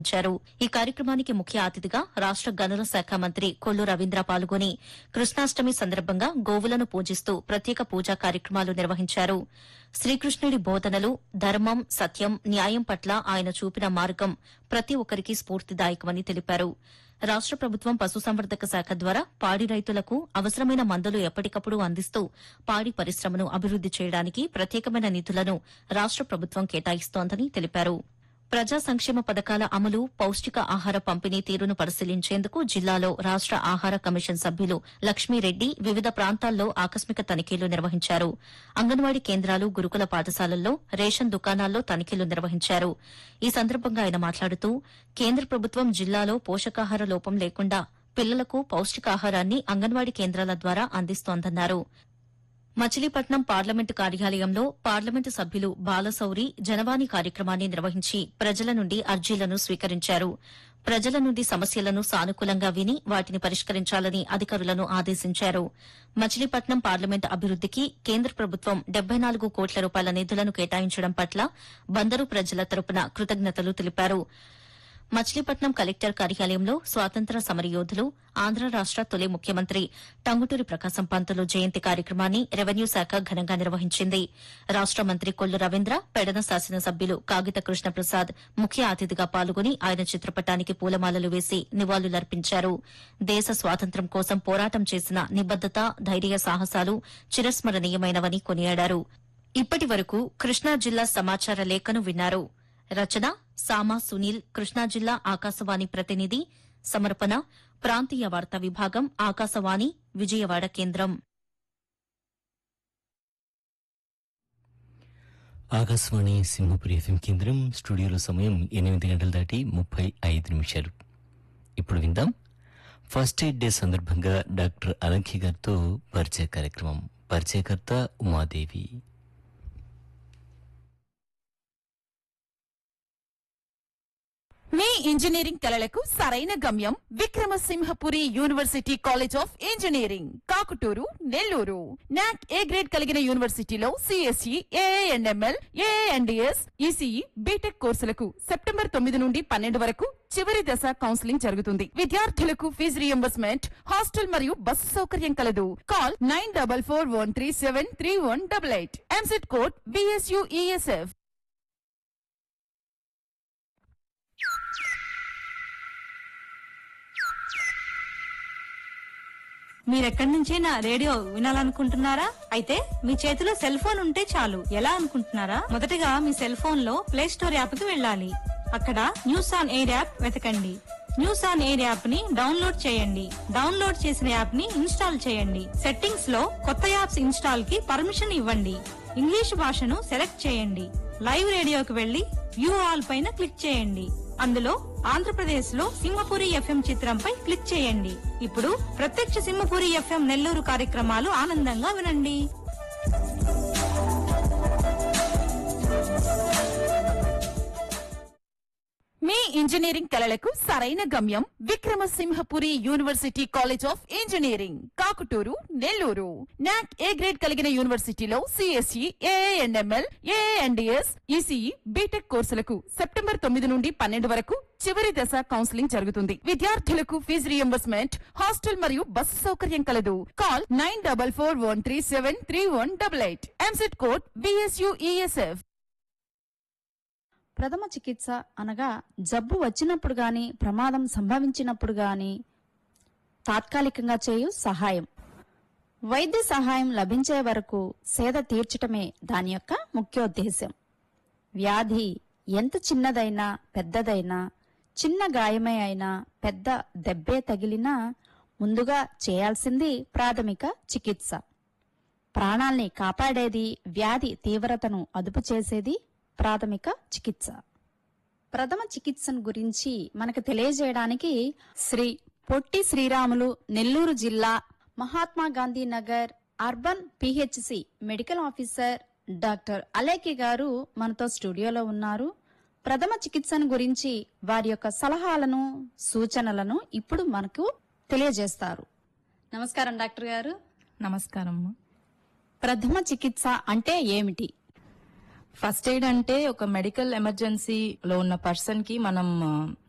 ఇచ్చారు ఈ కార్యక్రమానికి ముఖ్య అతిథిగా రాష్ట గనుల శాఖ మంత్రి కొల్లు రవీంద్ర పాల్గొని కృష్ణాష్టమి సందర్భంగా గోవులను పూజిస్తూ ప్రత్యేక పూజా కార్యక్రమాలు నిర్వహించారు శ్రీకృష్ణుడి బోధనలు ధర్మం సత్యం న్యాయం పట్ల ఆయన చూపిన మార్గం ప్రతి ఒక్కరికి స్ఫూర్తిదాయకమని తెలిపారు రాష్ట ప్రభుత్వం పశుసంవర్ధక శాఖ ద్వారా పాడి రైతులకు అవసరమైన మందులు ఎప్పటికప్పుడు అందిస్తూ పాడి పరిశ్రమను అభివృద్ది చేయడానికి ప్రత్యేకమైన నిధులను రాష్ట ప్రభుత్వం కేటాయిస్తోందని తెలిపారు ప్రజా సంక్షేమ పథకాల అమలు పౌష్టిక ఆహార పంపిణీ తీరును పరిశీలించేందుకు జిల్లాలో రాష్ట ఆహార కమిషన్ సభ్యులు లక్ష్మీరెడ్డి వివిధ ప్రాంతాల్లో ఆకస్మిక తనిఖీలు నిర్వహించారు అంగన్వాడీ కేంద్రాలు గురుకుల పాఠశాలల్లో రేషన్ దుకాణాల్లో తనిఖీలు నిర్వహించారు ఈ సందర్భంగా ఆయన మాట్లాడుతూ కేంద్ర ప్రభుత్వం జిల్లాలో పోషకాహార లోపం లేకుండా పిల్లలకు పౌష్టికాహారాన్ని అంగన్వాడీ కేంద్రాల ద్వారా అందిస్తోందన్నారు మచిలీపట్నం పార్లమెంటు కార్యాలయంలో పార్లమెంటు సభ్యులు బాలశౌరి జనవాణి కార్యక్రమాన్ని నిర్వహించి ప్రజల నుండి అర్జీలను స్వీకరించారు ప్రజల నుండి సమస్యలను సానుకూలంగా విని వాటిని పరిష్కరించాలని అధికారులను ఆదేశించారు మచిలీపట్నం పార్లమెంటు అభివృద్దికి కేంద్ర ప్రభుత్వం డెబ్బై నాలుగు కోట్ల రూపాయల నిధులను కేటాయించడం పట్ల బందరు ప్రజల తరపున కృతజ్ఞతలు తెలిపారు మచిలీపట్నం కలెక్టర్ కార్యాలయంలో స్వాతంత్ర సమరయోధులు ఆంధ్ర రాష్ట తొలి ముఖ్యమంత్రి టంగుటూరి ప్రకాశం పంతులు జయంతి కార్యక్రమాన్ని రెవెన్యూ శాఖ ఘనంగా నిర్వహించింది రాష్ట మంత్రి కొల్లు రవీంద్ర పెడన శాసనసభ్యులు కాగిత కృష్ణప్రసాద్ ముఖ్య అతిథిగా పాల్గొని ఆయన చిత్రపటానికి పూలమాలలు వేసి నివాళులర్పించారు దేశ స్వాతంత్ర్యం కోసం పోరాటం చేసిన నిబద్దత ధైర్య సాహసాలు చిరస్మరణీయమైనవని కొనియాడారు ఇప్పటి వరకు కృష్ణా జిల్లా సమాచార లేఖను విన్నారు రచన సామా సునీల్ కృష్ణా జిల్లా ఆకాశవాణి ప్రతినిధి సమర్పణ ప్రాంతీయ వార్తా విభాగం ఆకాశవాణి విజయవాడ కేంద్రం ఆకాశవాణి సింహపురి ఎఫ్ఎం కేంద్రం స్టూడియోలో సమయం ఎనిమిది గంటలు దాటి ముప్పై ఐదు నిమిషాలు ఇప్పుడు విందాం ఫస్ట్ ఎయిడ్ డే సందర్భంగా డాక్టర్ అలంకి గారితో పరిచయ కార్యక్రమం పరిచయకర్త ఉమాదేవి మీ ఇంజనీరింగ్ కలలకు సరైన గమ్యం Vikrama Simhapuri university college of engineering Kakuturu Nellore NAAC A grade కలిగిన యూనివర్సిటీలో CSE AIML AIDS ECE BTech కోర్సులకు సెప్టెంబర్ తొమ్మిది నుండి పన్నెండు వరకు చివరి దశ కౌన్సిలింగ్ జరుగుతుంది విద్యార్థులకు ఫీజు రియంబర్స్మెంట్ హాస్టల్ మరియు బస్సు సౌకర్యం కలదు call nine double four one three seven three one double eight EAMCET code BSU ESF మీరెక్కడి నుంచైనా రేడియో వినాలనుకుంటున్నారా అయితే మీ చేతిలో సెల్ ఫోన్ ఉంటే చాలు ఎలా అనుకుంటున్నారా మొదటగా మీ సెల్ ఫోన్ లో ప్లే స్టోర్ యాప్ కి వెళ్ళాలి అక్కడ న్యూస్ ఆన్ ఎయిర్ యాప్ వెతకండి న్యూస్ ఆన్ ఎయిర్ యాప్ ని డౌన్లోడ్ చేయండి డౌన్లోడ్ చేసిన యాప్ ని ఇన్స్టాల్ చేయండి సెట్టింగ్స్ లో కొత్త యాప్స్ ఇన్స్టాల్ కి పర్మిషన్ ఇవ్వండి ఇంగ్లీష్ భాషను సెలెక్ట్ చేయండి లైవ్ రేడియోకి వెళ్లి వ్యూ ఆల్ పైన క్లిక్ చేయండి అందులో ఆంధ్రప్రదేశ్ లో సింహపురి ఎఫ్ఎం చిత్రంపై క్లిక్ చేయండి ఇప్పుడు ప్రత్యక్ష సింహపురి ఎఫ్ఎం నెల్లూరు కార్యక్రమాలు ఆనందంగా వినండి మీ ఇంజనీరింగ్ కలలకు సరైన గమ్యం Vikrama Simhapuri university college of engineering Kakuturu Nellore NAAC A grade కలిగిన యూనివర్సిటీలో CSE AIML AIDS ECE BTech కోర్సులకు సెప్టెంబర్ తొమ్మిది నుండి పన్నెండు వరకు చివరి దశ కౌన్సిలింగ్ జరుగుతుంది విద్యార్థులకు ఫీజు రియంబర్స్మెంట్ హాస్టల్ మరియు బస్సు సౌకర్యం కలదు call nine double four one three seven three one double eight EAMCET code BSU ESF ప్రథమ చికిత్స అనగా జబ్బు వచ్చినప్పుడు గాని ప్రమాదం సంభవించినప్పుడు గాని తాత్కాలికంగా చేయు సహాయం వైద్య సహాయం లభించే వరకు సేద తీర్చటమే దాని యొక్క ముఖ్యోద్దేశం వ్యాధి ఎంత చిన్నదైనా పెద్దదైనా చిన్న గాయమే అయినా పెద్ద దెబ్బే తగిలినా ముందుగా చేయాల్సింది ప్రాథమిక చికిత్స ప్రాణాల్ని కాపాడేది వ్యాధి తీవ్రతను అదుపు చేసేది ప్రాథమిక చికిత్స ప్రథమ చికిత్సను గురించి మనకు తెలియజేయడానికి శ్రీ పొట్టి శ్రీరాములు నెల్లూరు జిల్లా Mahatma Gandhi Nagar urban PHC medical officer doctor Aleki గారు మనతో స్టూడియోలో ఉన్నారు ప్రథమ చికిత్సను గురించి వారి యొక్క సలహాలను సూచనలను ఇప్పుడు మనకు తెలియజేస్తారు నమస్కారం డాక్టర్ గారు నమస్కారం ప్రథమ చికిత్స అంటే ఏమిటి ఫస్ట్ ఎయిడ్ అంటే ఒక మెడికల్ ఎమర్జెన్సీలో ఉన్న పర్సన్ కి మనం